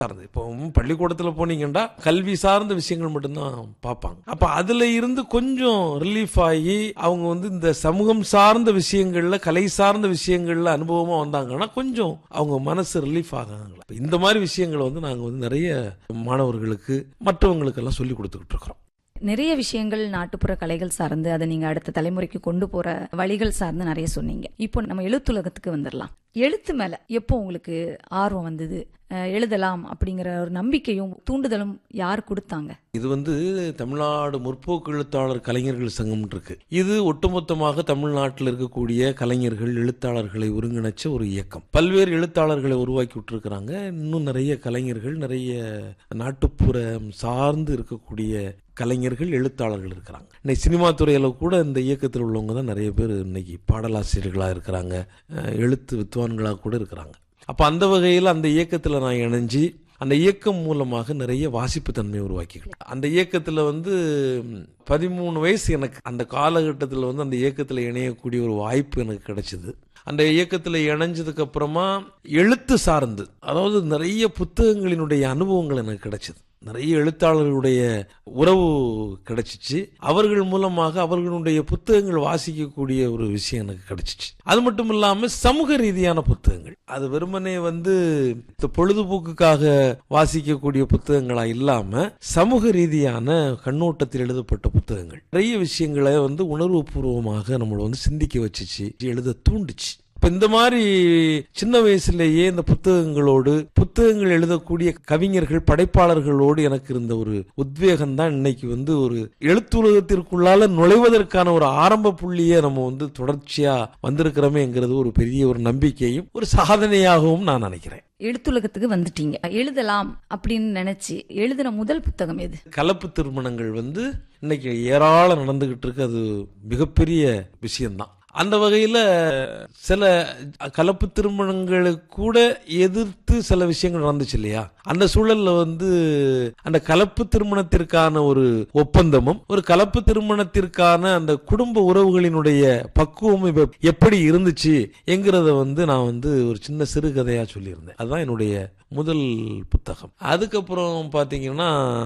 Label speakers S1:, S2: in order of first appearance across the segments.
S1: சார்ந்து இப்போ பள்ளிக்கூடத்தில் போனீங்கன்னா கல்வி சார்ந்த விஷயங்கள் மட்டும்தான் பார்ப்பாங்க அப்போ அதுல இருந்து கொஞ்சம் ரிலீஃப் ஆகி அவங்க வந்து இந்த சமூகம் சார்ந்த விஷயங்கள்ல கலை சார்ந்த விஷயங்கள்ல அனுபவமா வந்தாங்கன்னா கொஞ்சம் அவங்க மனசு ரிலீஃப் ஆகாங்களா இந்த மாதிரி விஷயங்களை வந்து நாங்கள் வந்து நிறைய மாணவர்களுக்கு மற்றவங்களுக்கெல்லாம் சொல்லி கொடுத்துக்கிட்டு இருக்கிறோம்
S2: நிறைய விஷயங்கள் நாட்டுப்புற கலைகள் சார்ந்து அதை நீங்க அடுத்த தலைமுறைக்கு கொண்டு போற வழிகள் சார்ந்து நிறைய சொன்னீங்க இப்போ நம்ம எழுத்துலகத்துக்கு வந்துடலாம் எழுத்து மேல எப்போ உங்களுக்கு ஆர்வம் வந்தது அஹ் எழுதலாம் அப்படிங்கிற ஒரு நம்பிக்கையும் தூண்டுதலும் யார் கொடுத்தாங்க
S1: இது வந்து தமிழ்நாடு முற்போக்கு எழுத்தாளர் கலைஞர்கள் சங்கம் இருக்கு இது ஒட்டுமொத்தமாக தமிழ்நாட்டில் இருக்கக்கூடிய கலைஞர்கள் எழுத்தாளர்களை ஒருங்கிணைச்ச ஒரு இயக்கம் பல்வேறு எழுத்தாளர்களை உருவாக்கி விட்டுருக்கிறாங்க இன்னும் நிறைய கலைஞர்கள் நிறைய நாட்டுப்புறம் சார்ந்து இருக்கக்கூடிய கலைஞர்கள் எழுத்தாளர்கள் இருக்கிறாங்க இன்னைக்கு சினிமா துறையில கூட இந்த இயக்கத்தில் உள்ளவங்க தான் நிறைய பேர் இன்னைக்கு பாடலாசிரியர்களாக இருக்கிறாங்க அஹ் எழுத்து வித்வான்களாக கூட இருக்கிறாங்க அப்போ அந்த வகையில் அந்த இயக்கத்தில் நான் இணைஞ்சு அந்த இயக்கம் மூலமாக நிறைய வாசிப்பு தன்மையை உருவாக்கிக்கலாம் அந்த இயக்கத்தில் வந்து பதிமூணு வயசு எனக்கு அந்த காலகட்டத்தில் வந்து அந்த இயக்கத்தில் இணையக்கூடிய ஒரு வாய்ப்பு எனக்கு கிடைச்சிது அந்த இயக்கத்தில் இணைஞ்சதுக்கு அப்புறமா எழுத்து சார்ந்து அதாவது நிறைய புத்தகங்களினுடைய அனுபவங்கள் எனக்கு கிடைச்சது நிறைய எழுத்தாளர்களுடைய உறவு கிடைச்சிச்சு அவர்கள் மூலமாக அவர்களுடைய புத்தகங்கள் வாசிக்கக்கூடிய ஒரு விஷயம் எனக்கு கிடைச்சிச்சு அது மட்டும் இல்லாம சமூக ரீதியான புத்தகங்கள் அது வெறுமனே வந்து இந்த பொழுதுபோக்குக்காக வாசிக்கக்கூடிய புத்தகங்களா இல்லாம சமூக ரீதியான கண்ணோட்டத்தில் எழுதப்பட்ட புத்தகங்கள் நிறைய விஷயங்களை வந்து உணர்வு பூர்வமாக நம்மளை வந்து சிந்திக்க வச்சுச்சு எழுத தூண்டுச்சு இப்ப இந்த மாதிரி சின்ன வயசுலேயே இந்த புத்தகங்களோடு புத்தகங்கள் எழுதக்கூடிய கவிஞர்கள் படைப்பாளர்களோடு எனக்கு இருந்த ஒரு உத்வேகம் தான் இன்னைக்கு வந்து ஒரு எழுத்துலகத்திற்குள்ளால நுழைவதற்கான ஒரு ஆரம்ப புள்ளியை நம்ம வந்து தொடர்ச்சியா வந்திருக்கிறோமேங்கிறது ஒரு பெரிய ஒரு நம்பிக்கையும் ஒரு சாதனையாகவும் நான் நினைக்கிறேன்
S2: எழுத்துலகத்துக்கு வந்துட்டீங்க எழுதலாம் அப்படின்னு நினைச்சு எழுதின முதல் புத்தகம் எது
S1: கலப்பு திருமணங்கள் வந்து இன்னைக்கு ஏராளம் நடந்துகிட்டு இருக்கு அது மிகப்பெரிய விஷயம்தான் அந்த வகையில் சில கலப்பு திருமணங்களுக்கு கூட எதிர்த்து சில விஷயங்கள் நடந்துச்சு இல்லையா அந்த சூழல்ல வந்து அந்த கலப்பு திருமணத்திற்கான ஒரு ஒப்பந்தமும் ஒரு கலப்பு திருமணத்திற்கான அந்த குடும்ப உறவுகளினுடைய பக்குவம் இப்ப எப்படி இருந்துச்சு என்கிறத வந்து நான் வந்து ஒரு சின்ன சிறுகதையா சொல்லியிருந்தேன் அதுதான் என்னுடைய முதல் புத்தகம் அதுக்கப்புறம் பார்த்தீங்கன்னா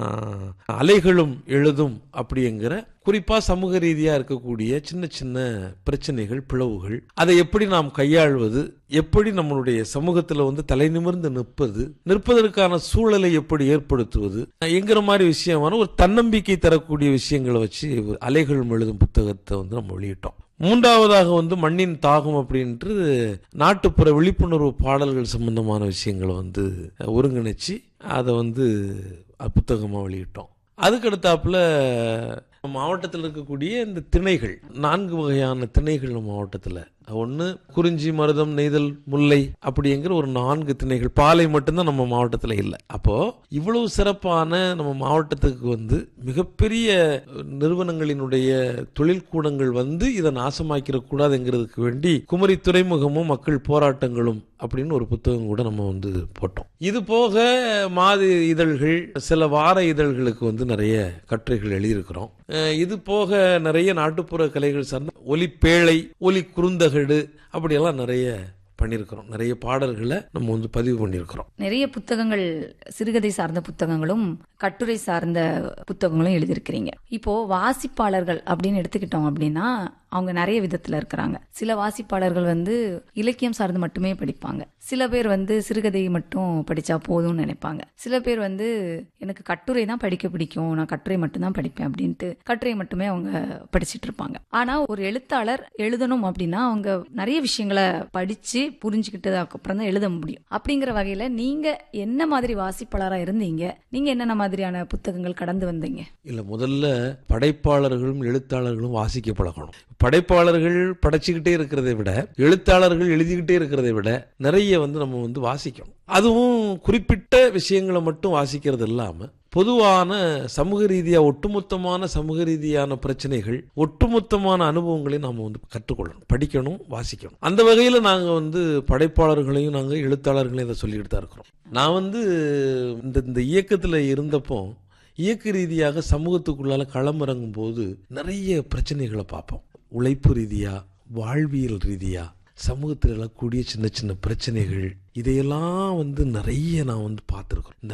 S1: அலைகளும் எழுதும் அப்படிங்கிற குறிப்பா சமூக ரீதியா இருக்கக்கூடிய சின்ன சின்ன பிரச்சனைகள் பிளவுகள் அதை எப்படி நாம் கையாள்வது எப்படி நம்மளுடைய சமூகத்துல வந்து தலை நிமிர்ந்து நிற்பது நிற்பதற்கான சூழலை எப்படி ஏற்படுத்துவது என்கிற மாதிரி விஷயமான ஒரு தன்னம்பிக்கை தரக்கூடிய விஷயங்களை வச்சு ஒரு அலைகளும் எழுதும் புத்தகத்தை வந்து நம்ம வெளியிட்டோம் மூன்றாவதாக வந்து மண்ணின் தாகம் அப்படின்ட்டு நாட்டுப்புற விழிப்புணர்வு பாடல்கள் சம்பந்தமான விஷயங்களை வந்து ஒருங்கிணைச்சு அதை வந்து புத்தகமாக வெளியிட்டோம் அதுக்கடுத்தாப்புல மாவட்டத்தில் இருக்கக்கூடிய இந்த திணைகள் நான்கு வகையான திணைகள் நம்ம மாவட்டத்தில் ஒன்று குறிஞ்சி மருதம் நெய்தல் முல்லை அப்படிங்கிற ஒரு நான்கு திணைகள் பாலை மட்டும்தான் நம்ம மாவட்டத்தில் இல்லை அப்போ இவ்வளவு சிறப்பான நம்ம மாவட்டத்துக்கு வந்து மிகப்பெரிய நிறுவனங்களினுடைய தொழில் கூடங்கள் வந்து இதை நாசமாக்கிற கூடாதுங்கிறதுக்கு வேண்டி குமரி துறைமுகமும் மக்கள் போராட்டங்களும் அப்படின்னு ஒரு புத்தகம் கூட நம்ம வந்து போட்டோம் இது போக மாத இதழ்கள் சில வார இதழ்களுக்கு வந்து நிறைய கட்டுரைகள் எழுதியிருக்கிறோம் இது போக நிறைய நாட்டுப்புற கலைகள் சார்ந்த ஒலி பேழை ஒலி குறுந்தகடு அப்படியெல்லாம் நிறைய பண்ணியிருக்கிறோம் நிறைய பாடல்களை நம்ம வந்து பதிவு பண்ணியிருக்கிறோம்
S2: நிறைய புத்தகங்கள் சிறுகதை சார்ந்த புத்தகங்களும் கட்டுரை சார்ந்த புத்தகங்களும் எழுதியிருக்கிறீங்க இப்போ வாசிப்பாளர்கள் அப்படின்னு எடுத்துக்கிட்டோம் அப்படின்னா அவங்க நிறைய விதத்துல இருக்கிறாங்க சில வாசிப்பாளர்கள் வந்து இலக்கியம் சார்ந்து மட்டுமே படிப்பாங்க சில பேர் வந்து சிறுகதை மட்டும் படிச்சா போதும்னு நினைப்பாங்க சில பேர் வந்து எனக்கு கட்டுரை தான் படிக்க பிடிக்கும் நான் கட்டுரை மட்டும் தான் படிப்பேன் அப்படின்ட்டு கட்டுரை மட்டுமே அவங்க படிச்சிட்டு இருப்பாங்க ஆனா ஒரு எழுத்தாளர் எழுதணும் அப்படின்னா அவங்க நிறைய விஷயங்களை படிச்சு புரிஞ்சுக்கிட்டதுக்கு அப்புறம் தான் எழுத முடியும் அப்படிங்கிற வகையில நீங்க என்ன மாதிரி வாசிப்பாளரா இருந்தீங்க நீங்க என்னென்ன மாதிரியான புத்தகங்கள் கடந்து வந்தீங்க
S1: இல்ல முதல்ல படைப்பாளர்களும் எழுத்தாளர்களும் வாசிக்க பழகணும் படைப்பாளர்கள் படைச்சுக்கிட்டே இருக்கிறதை விட எழுத்தாளர்கள் எழுதிக்கிட்டே இருக்கிறதை விட நிறைய வந்து நம்ம வந்து வாசிக்கணும் அதுவும் குறிப்பிட்ட விஷயங்களை மட்டும் வாசிக்கிறது இல்லாம பொதுவான சமூக ரீதியா ஒட்டுமொத்தமான சமூக ரீதியான பிரச்சனைகள் ஒட்டுமொத்தமான அனுபவங்களை நாம வந்து கற்றுக்கொள்ளணும் படிக்கணும் வாசிக்கணும் அந்த வகையில நாங்க வந்து படைப்பாளர்களையும் நாங்க எழுத்தாளர்களையும் இதை சொல்லிட்டு தான் இருக்கிறோம் நான் வந்து இந்த இந்த இயக்கத்துல இருந்தப்போ இயக்க ரீதியாக சமூகத்துக்குள்ளால களமிறங்கும் போது நிறைய பிரச்சனைகளை பார்ப்போம் உழைப்பு ரீதியா வாழ்வியல் ரீதியா சமூகத்தில் எழக்கூடிய சின்ன சின்ன பிரச்சனைகள் இதையெல்லாம் வந்து நிறைய நான் வந்து பார்த்துருக்கோம் இந்த